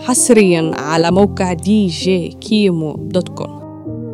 حصريا على موقع دي جي كيمو دوت كوم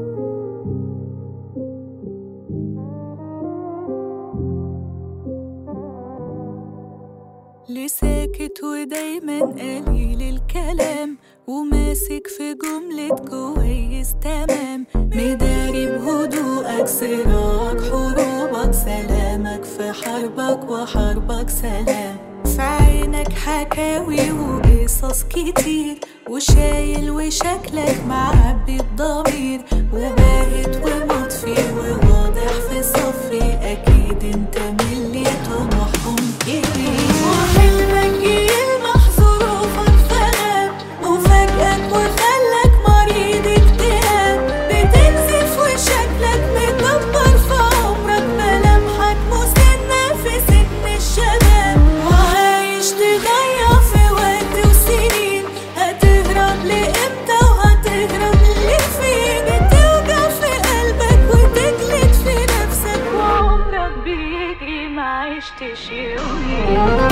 ليه ساكت ودايما قليل الكلام وماسك في جملة كويس تمام مداري بهدوءك صراعك حروبك سلامك في حربك وحربك سلام في عينك حكاوي وقصص كتير وشايل وشكلك معبي بضمير وباهت ومطفي وواضح في صفي أكيد انت من اللي طموحهم كبير وحلمك يلمح ظروفك فغاب وفجأة وخلك مريض اكتئاب بتنزف وشكلك مكبر في عمرك ملامحك مسنة في سن الشباب وعايش تضيع في وقت وسنين هتهرب لإمتى وهتهرب لفين بتوجع في قلبك وتجلد في نفسك وعمرك بيجري ما عشتش يومين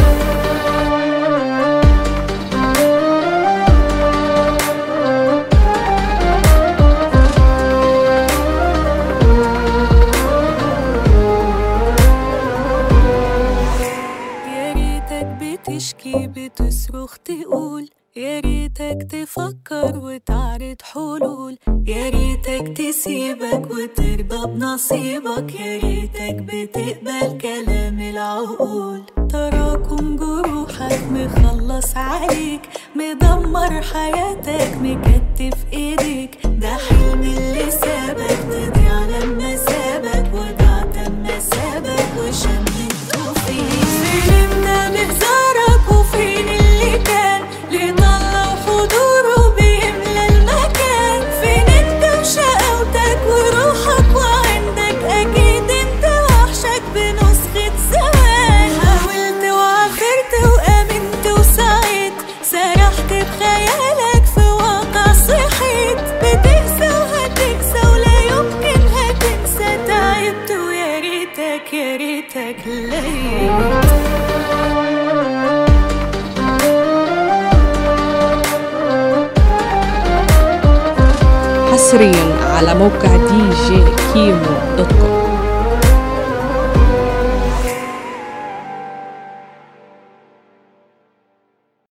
يا ريتك بتشكي بتصرخ تقول يا ريتك تفكر وتعرض حلول يا ريتك تسيبك وترضى بنصيبك يا ريتك بتقبل كلام العقول تراكم جروحك مخلص عليك مدمر حياتك مكتف ايديك ده حلم اللي سابك تضيع لما سابك وجعت اما سابك وشمته فيك فين ده بهزارك وفين اللي كان اللي طلع حضوره بيملى المكان فين انت وشقاوتك وروحك وعندك اكيد انت وحشك بنسخة زمان حاولت وعافرت وامنت وسعيت سرحت بخيالك في واقع صحيت بتقسى وهتكسى ولا يمكن هتنسى تعبت ويا ريتك يا ريتك لقيت حصريا على موقع دي جي كيمو دوت كوم